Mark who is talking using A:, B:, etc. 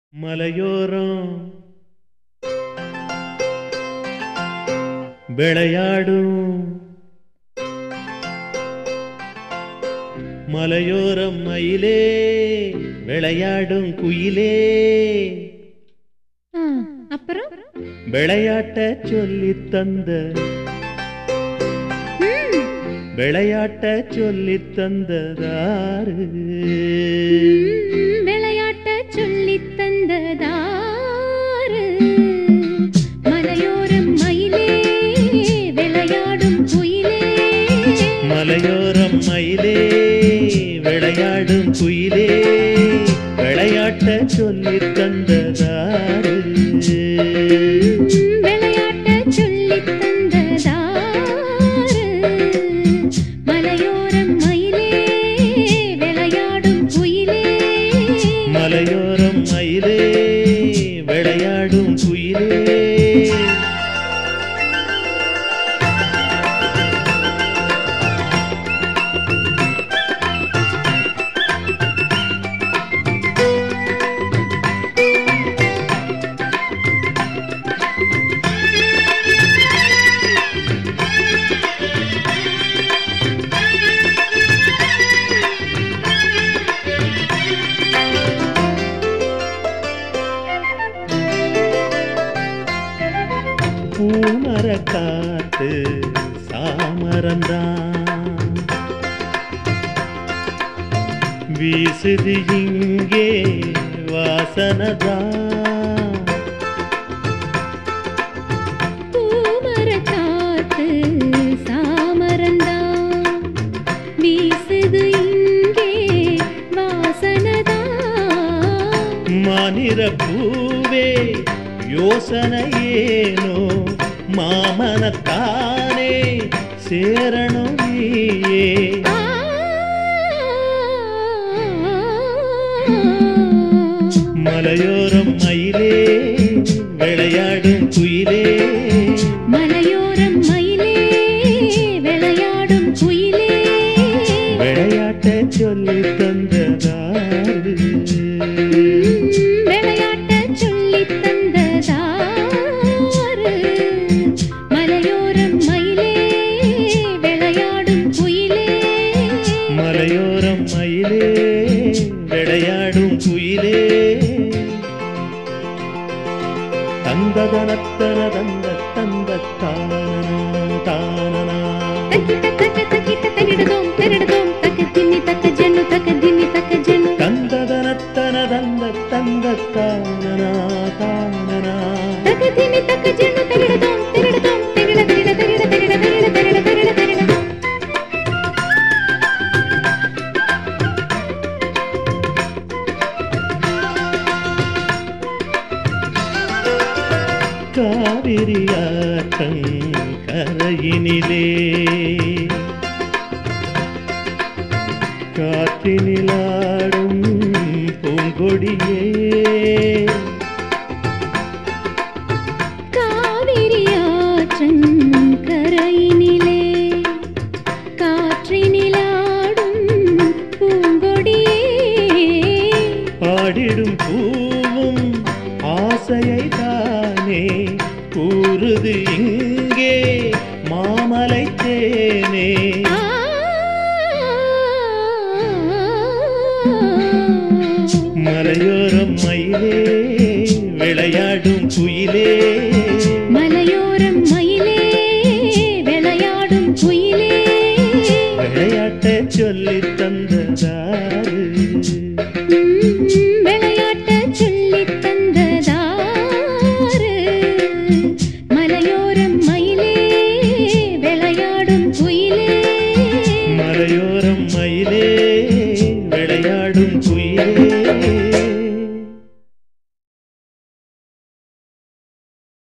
A: மலையோரம் விளையாடும் மலையோரம் மயிலே விளையாடும் குயிலே
B: ஆ, அப்புறம்
A: விளையாட்ட சொல்லி தந்த விளையாட்ட சொல்லி தந்ததாரு
B: ம், விளையாட்ட சொல்லித் தந்ததாரு மலையோரம் மயிலே விளையாடும் குயிலே
A: மலையோரம் மயிலே விளையாடும் குயிலே விளையாட்ட சொல்லி தந்ததாரு
B: ம், விளையாட்ட சொல்லித் தந்ததாரு மலையோரம் மயிலே விளையாடும் குயிலே
A: மலையோரம் மயிலே விளையாடும் குயிலே பூமர காத்து சாமரந்தான் வீசுது இங்கே வாசனதான்
B: பூமரக் காத்து சாமரந்தான் வீசுது இங்கே வாசனதான்
A: மானிர பூவே யோசனை ஏனோ மாமனத்தானே சேரணும் நீயே
B: ஆ,
A: மலையோரம் மயிலே விளையாடும் குயிலே
B: மலையோரம் மயிலே விளையாடும் குயிலே
A: விளையாட்ட சொல்லி தந்ததாரு
B: விளையாட்ட சொல்லித் தந்ததாரு மலையோரம் மயிலே விளையாடும் குயிலே
A: மலையோரம் மயிலே விளையாடும் குயிலே தந்ததனத்தன தந்த தந்த தானனா தானனா
B: தக்கிட்ட தக்க தக்கிட்ட தகிடதோம் தகிடதோம் தக்க தின்னி தக்க ஜன்னு தக்க தின்னி தக்க ஜன்னு
A: தந்ததனத்தன தந்த தந்த தானனா தானனா
B: தக்க தின்னி தக்க ஜன்னு தகிடதோம் தகிடதோம் தகிட தகிட தகிட தகிட தகிட தகிட தகிட தகிட
A: காவிரியாற்றங் கரையினிலே காற்றினிலாடும் பூங்கொடியே
B: காவிரி ஆற்றங்கரையினிலே காற்றினிலாடும் பூங்கொடியே
A: பாடிடும் பூவும் ஆசையை தானே கூறுது இங்கே மாமலை தேனே
B: ஆ
A: மலையோரம் மயிலே விளையாடும் குயிலே
B: மலையோரம் மயிலே விளையாடும் குயிலே
A: விளையாட்ட சொல்லி தந்ததாரு
B: ம், விளையாட்ட சொல்லித் தந்ததாரு மலையோரம் மயிலே விளையாடும் குயிலே
A: மலையோரம் மயிலே விளையாடும் குயிலே